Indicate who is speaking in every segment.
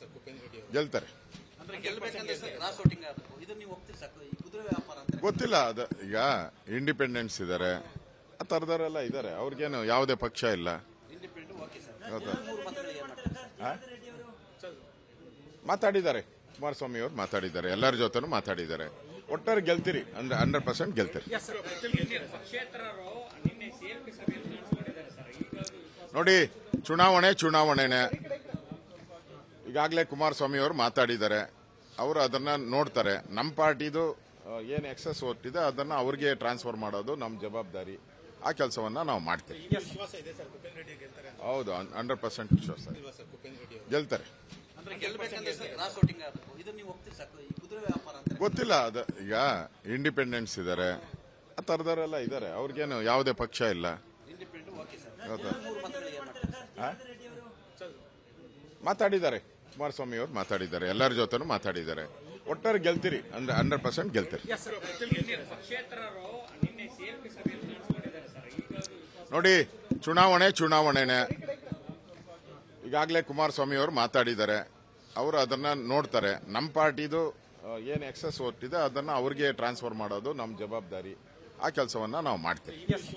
Speaker 1: ಗೆಲ್ತಾರೆ
Speaker 2: ಅಂದ್ರೆ ಗೆಲ್ಬೇಕಂದ್ರೆ sir cross voting ಆಗಬೇಕು ಇದು ನೀವು ಹೋಗ್ತೀರಿ ಸಾಕು ಈ ಕುದುರೆ ವ್ಯಾಪಾರ ಅಂತ
Speaker 1: ಗೊತ್ತಿಲ್ಲ ಅದು ಈಗ ಇಂಡಿಪೆಂಡೆನ್ಸ್ ಇದ್ದಾರೆ ಆ ಥರದವರೆಲ್ಲ ಇದ್ದಾರೆ ಅವ್ರಿಗೇನು ಯಾವುದೇ ಪಕ್ಷ ಇಲ್ಲ
Speaker 2: ಇಂಡಿಪೆಂಡೆಂಟ್ ಓಕೆ ಸರ್
Speaker 1: ಹೌದಾ?
Speaker 2: ಮೂರು ಮತಗಳಿಗೆ ಏನ್ ಮಾಡ್ತಾರೆ ಸರ್?
Speaker 1: ಆ? ಮಾತಾಡಿದ್ದಾರೆ ಕುಮಾರಸ್ವಾಮಿ ಅವರು ಮಾತಾಡಿದ್ದಾರೆ ಎಲ್ಲರ ಜೊತೆನೂ ಮಾತಾಡಿದ್ದಾರೆ ಒಟ್ಟಾರೆ ಗೆಲ್ತೀರಿ ಅಂದ್ರೆ ಹಂಡ್ರೆಡ್ ಪರ್ಸೆಂಟ್ ಗೆಲ್ತೀರಿ
Speaker 3: ಪಕ್ಷೇತರರು ನಿನ್ನೆ ಸಿಎಲ್ಪಿ ಸಭೆಯಲ್ಲಿ ಕಾಣಿಸ್ಕೊಂಡಿದ್ದಾರೆ ಸರ್ ಈಗ
Speaker 1: ನೋಡಿ ಚುನಾವಣೆ ಚುನಾವಣೆನೆ ಈಗಾಗಲೇ ಕುಮಾರಸ್ವಾಮಿ ಅವರು ಮಾತಾಡಿದ್ದಾರೆ ಅವರು ಅದನ್ನ ನೋಡ್ತಾರೆ ನಮ್ಮ ಪಾರ್ಟಿದು ಏನು ಎಕ್ಸಸ್ ಓಟ್ ಇದೆ ಅದನ್ನ ಅವ್ರಿಗೆ ಟ್ರಾನ್ಸ್ಫರ್ ಮಾಡೋದು ನಮ್ಮ ಜವಾಬ್ದಾರಿ ಆ ಕೆಲಸವನ್ನ ನಾವು ಮಾಡ್ತೀವಿ ಹೌದು ಹಂಡ್ರೆಡ್ ಪರ್ಸೆಂಟ್ ವಿಶ್ವಾಸ ಇದೆ. ಗೆಲ್ತಾರೆ
Speaker 2: ಅಂದ್ರೆ ಗೆಲ್ಬೇಕಂದ್ರೆ ಸರ್ ಕ್ರಾಸ್ ವೋಟಿಂಗ್ ಆಗಬೇಕು ಇದು ನೀವು ಹೋಗ್ತೀರಿ ಸಾಕು ಈ ಕುದುರೆ ವ್ಯಾಪಾರ ಅಂತ
Speaker 1: ಗೊತ್ತಿಲ್ಲ ಅದು ಈಗ ಇಂಡಿಪೆಂಡೆನ್ಸ್ ಇದ್ದಾರೆ ಆ ಥರದವರೆಲ್ಲ ಇದ್ದಾರೆ ಅವ್ರಿಗೇನು ಯಾವುದೇ ಪಕ್ಷ ಇಲ್ಲ
Speaker 2: ಇಂಡಿಪೆಂಡೆಂಟ್ ಓಕೆ ಸರ್
Speaker 1: ಹೌದಾ?
Speaker 2: ಮೂರು ಮತಗಳಿಗೆ ಏನ್ ಮಾಡ್ತಾರೆ ಸರ್?
Speaker 1: ಆ? ಮಾತಾಡಿದ್ದಾರೆ ಕುಮಾರಸ್ವಾಮಿ ಅವರು ಮಾತಾಡಿದ್ದಾರೆ ಎಲ್ಲರ ಜೊತೆನೂ ಮಾತಾಡಿದ್ದಾರೆ ಒಟ್ಟಾರೆ ಗೆಲ್ತೀರಿ ಅಂದ್ರೆ ಹಂಡ್ರೆಡ್ ಪರ್ಸೆಂಟ್ ಗೆಲ್ತೀರಿ
Speaker 3: ಪಕ್ಷೇತರರು ನಿನ್ನೆ ಸಿಎಲ್ಪಿ ಸಭೆಯಲ್ಲಿ ಕಾಣಿಸ್ಕೊಂಡಿದ್ದಾರೆ ಸರ್ ಈಗ
Speaker 1: ನೋಡಿ ಚುನಾವಣೆ ಚುನಾವಣೆನೆ ಈಗಾಗಲೇ ಕುಮಾರಸ್ವಾಮಿ ಅವರು ಮಾತಾಡಿದ್ದಾರೆ ಅವರು ಅದನ್ನ ನೋಡ್ತಾರೆ ನಮ್ಮ ಪಾರ್ಟಿದು ಏನು ಎಕ್ಸಸ್ ಓಟ್ ಇದೆ ಅದನ್ನ ಅವ್ರಿಗೆ ಟ್ರಾನ್ಸ್ಫರ್ ಮಾಡೋದು ನಮ್ಮ ಜವಾಬ್ದಾರಿ ಆ ಕೆಲಸವನ್ನ ನಾವು ಮಾಡ್ತೀವಿ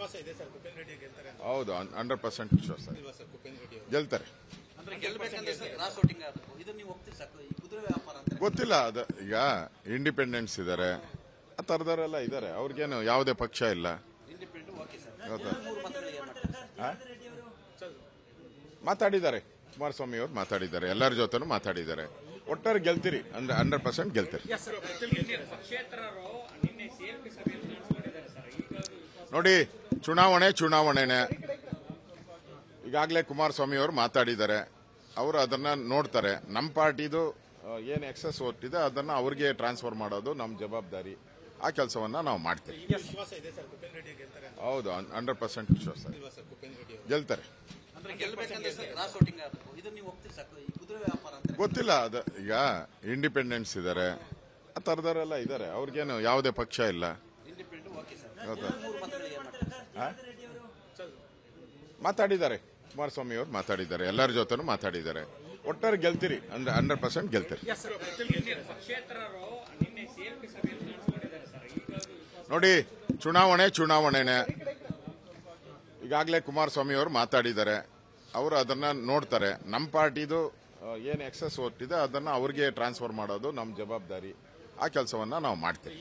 Speaker 1: ಹೌದು ಹಂಡ್ರೆಡ್ ಪರ್ಸೆಂಟ್ ವಿಶ್ವಾಸ ಇದೆ. ಗೆಲ್ತಾರೆ
Speaker 2: ಅಂದ್ರೆ ಗೆಲ್ಬೇಕಂದ್ರೆ ಸರ್ ಕ್ರಾಸ್ ವೋಟಿಂಗ್ ಆಗಬೇಕು ಇದು ನೀವು ಹೋಗ್ತೀರಿ ಸಾಕು ಈ ಕುದುರೆ ವ್ಯಾಪಾರ ಅಂತ
Speaker 1: ಗೊತ್ತಿಲ್ಲ ಅದು ಈಗ ಇಂಡಿಪೆಂಡೆನ್ಸ್ ಇದ್ದಾರೆ ಆ ಥರದವರೆಲ್ಲ ಇದ್ದಾರೆ ಅವ್ರಿಗೇನು ಯಾವುದೇ ಪಕ್ಷ ಇಲ್ಲ
Speaker 2: ಇಂಡಿಪೆಂಡೆಂಟ್ ಓಕೆ ಸರ್
Speaker 1: ಹೌದಾ?
Speaker 2: ಮೂರು ಮತಗಳಿಗೆ ಏನ್ ಮಾಡ್ತಾರೆ ಸರ್?
Speaker 1: ಆ? ಮಾತಾಡಿದ್ದಾರೆ ಕುಮಾರಸ್ವಾಮಿ ಅವರು ಮಾತಾಡಿದ್ದಾರೆ ಎಲ್ಲರ ಜೊತೆನೂ ಮಾತಾಡಿದ್ದಾರೆ ಒಟ್ಟಾರೆ ಗೆಲ್ತೀರಿ ಅಂದ್ರೆ ಹಂಡ್ರೆಡ್ ಪರ್ಸೆಂಟ್ ಗೆಲ್ತೀರಿ
Speaker 3: ಪಕ್ಷೇತರರು ನಿನ್ನೆ ಸಿಎಲ್ಪಿ ಸಭೆಯಲ್ಲಿ ಕಾಣಿಸ್ಕೊಂಡಿದ್ದಾರೆ ಸರ್ ಈಗ
Speaker 1: ನೋಡಿ ಚುನಾವಣೆ ಚುನಾವಣೆನೆ ಈಗಾಗಲೇ ಕುಮಾರಸ್ವಾಮಿ ಅವರು ಮಾತಾಡಿದ್ದಾರೆ ಅವರು ಅದನ್ನ ನೋಡ್ತಾರೆ ನಮ್ಮ ಪಾರ್ಟಿದು ಏನು ಎಕ್ಸಸ್ ಓಟ್ ಇದೆ ಅದನ್ನ ಅವ್ರಿಗೆ ಟ್ರಾನ್ಸ್ಫರ್ ಮಾಡೋದು ನಮ್ಮ ಜವಾಬ್ದಾರಿ ಆ ಕೆಲಸವನ್ನ ನಾವು ಮಾಡ್ತೀವಿ ಹೌದು ಹಂಡ್ರೆಡ್ ಪರ್ಸೆಂಟ್ ವಿಶ್ವಾಸ ಇದೆ. ಗೆಲ್ತಾರೆ
Speaker 2: ಅಂದ್ರೆ ಗೆಲ್ಬೇಕಂದ್ರೆ ಸರ್ ಕ್ರಾಸ್ ವೋಟಿಂಗ್ ಆಗಬೇಕು ಇದು ನೀವು ಹೋಗ್ತೀರಿ ಸಾಕು ಈ ಕುದುರೆ ವ್ಯಾಪಾರ ಅಂತ
Speaker 1: ಗೊತ್ತಿಲ್ಲ ಅದು ಈಗ ಇಂಡಿಪೆಂಡೆನ್ಸ್ ಇದ್ದಾರೆ ಆ ಥರದವರೆಲ್ಲ ಇದ್ದಾರೆ ಅವ್ರಿಗೇನು ಯಾವುದೇ ಪಕ್ಷ ಇಲ್ಲ
Speaker 2: ಇಂಡಿಪೆಂಡೆಂಟ್ ಓಕೆ ಸರ್
Speaker 1: ಹೌದಾ?
Speaker 2: ಮೂರು ಮತಗಳಿಗೆ ಏನ್ ಮಾಡ್ತಾರೆ ಸರ್?
Speaker 1: ಆ? ಮಾತಾಡಿದ್ದಾರೆ ಕುಮಾರಸ್ವಾಮಿ ಅವರು ಮಾತಾಡಿದ್ದಾರೆ ಎಲ್ಲರ ಜೊತೆನೂ ಮಾತಾಡಿದ್ದಾರೆ ಒಟ್ಟಾರೆ ಗೆಲ್ತೀರಿ ಅಂದ್ರೆ ಹಂಡ್ರೆಡ್ ಪರ್ಸೆಂಟ್ ಗೆಲ್ತೀರಿ
Speaker 3: ಪಕ್ಷೇತರರು ನಿನ್ನೆ ಸಿಎಲ್ಪಿ ಸಭೆಯಲ್ಲಿ ಕಾಣಿಸ್ಕೊಂಡಿದ್ದಾರೆ ಸರ್ ಈಗ
Speaker 1: ನೋಡಿ ಚುನಾವಣೆ ಚುನಾವಣೆನೆ ಈಗಾಗಲೇ ಕುಮಾರಸ್ವಾಮಿ ಅವರು ಮಾತಾಡಿದ್ದಾರೆ ಅವರು ಅದನ್ನ ನೋಡ್ತಾರೆ ನಮ್ಮ ಪಾರ್ಟಿದು ಏನು ಎಕ್ಸಸ್ ಓಟ್ ಇದೆ ಅದನ್ನ ಅವ್ರಿಗೆ ಟ್ರಾನ್ಸ್ಫರ್ ಮಾಡೋದು ನಮ್ಮ ಜವಾಬ್ದಾರಿ ಆ ಕೆಲಸವನ್ನ ನಾವು ಮಾಡ್ತೀವಿ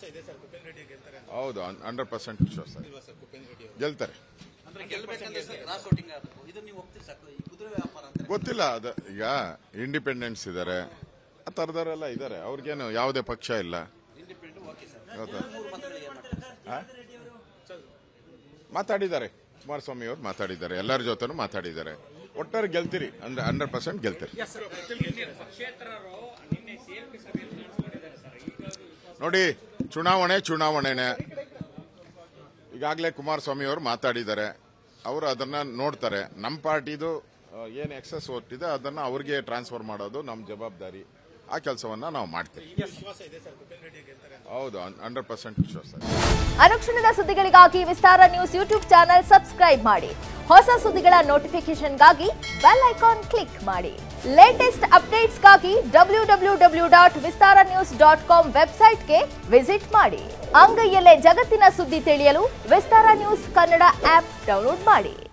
Speaker 1: ಹೌದು ಹಂಡ್ರೆಡ್ ಪರ್ಸೆಂಟ್ ವಿಶ್ವಾಸ ಇದೆ. ಗೆಲ್ತಾರೆ
Speaker 2: ಅಂದ್ರೆ ಗೆಲ್ಬೇಕಂದ್ರೆ ಸರ್ ಕ್ರಾಸ್ ವೋಟಿಂಗ್ ಆಗಬೇಕು ಇದು ನೀವು ಹೋಗ್ತೀರಿ ಸಾಕು ಈ ಕುದುರೆ ವ್ಯಾಪಾರ ಅಂತ
Speaker 1: ಗೊತ್ತಿಲ್ಲ ಅದು ಈಗ ಇಂಡಿಪೆಂಡೆನ್ಸ್ ಇದ್ದಾರೆ ಆ ಥರದವರೆಲ್ಲ ಇದ್ದಾರೆ ಅವ್ರಿಗೇನು ಯಾವುದೇ ಪಕ್ಷ ಇಲ್ಲ
Speaker 2: ಇಂಡಿಪೆಂಡೆಂಟ್ ಓಕೆ ಸರ್
Speaker 1: ಹೌದಾ?
Speaker 2: ಮೂರು ಮತಗಳಿಗೆ ಏನ್ ಮಾಡ್ತಾರೆ ಸರ್?
Speaker 1: ಆ? ಮಾತಾಡಿದ್ದಾರೆ ಕುಮಾರಸ್ವಾಮಿ ಅವರು ಮಾತಾಡಿದ್ದಾರೆ ಎಲ್ಲರ ಜೊತೆನೂ ಮಾತಾಡಿದ್ದಾರೆ ಒಟ್ಟಾರೆ ಗೆಲ್ತೀರಿ ಅಂದ್ರೆ ಹಂಡ್ರೆಡ್ ಪರ್ಸೆಂಟ್ ಗೆಲ್ತೀರಿ
Speaker 3: ಪಕ್ಷೇತರರು ನಿನ್ನೆ ಸಿಎಲ್ಪಿ ಸಭೆಯಲ್ಲಿ ಕಾಣಿಸ್ಕೊಂಡಿದ್ದಾರೆ ಸರ್ ಈಗ
Speaker 1: ನೋಡಿ ಚುನಾವಣೆ ಚುನಾವಣೆನೆ ಈಗಾಗಲೇ ಕುಮಾರಸ್ವಾಮಿ ಅವರು ಮಾತಾಡಿದ್ದಾರೆ ಅವರು ಅದನ್ನ ನೋಡ್ತಾರೆ ನಮ್ಮ ಪಾರ್ಟಿದು ಏನು ಎಕ್ಸಸ್ ಓಟ್ ಇದೆ ಅದನ್ನ ಅವ್ರಿಗೆ ಟ್ರಾನ್ಸ್ಫರ್ ಮಾಡೋದು ನಮ್ಮ ಜವಾಬ್ದಾರಿ ಆ ಕೆಲಸವನ್ನ ನಾವು ಮಾಡ್ತೀವಿ ಹೌದು ಹಂಡ್ರೆಡ್ ಪರ್ಸೆಂಟ್ ವಿಶ್ವಾಸ ಇದೆ.
Speaker 4: ಅನುಕ್ಷಣದ ಸುದ್ದಿಗಳಿಗಾಗಿ Vistara news YouTube channel subscribe ಮಾಡಿ ಹೊಸ ಸುದ್ದಿಗಳ ನೋಟಿಫಿಕೇಶನ್ಗಾಗಿ ಬೆಲ್ ಐಕಾನ್ ಕ್ಲಿಕ್ ಮಾಡಿ ಲೇಟೆಸ್ಟ್ ಅಪ್ಡೇಟ್ಸ್ಗಾಗಿ W W W dot Vistara news dot com ವೆಬ್ಸೈಟ್ಗೆ ವಿಸಿಟ್ ಮಾಡಿ ಅಂಗೈಯಲ್ಲೇ ಜಗತ್ತಿನ ಸುದ್ದಿ ತಿಳಿಯಲು Vistara news Kannada app download ಮಾಡಿ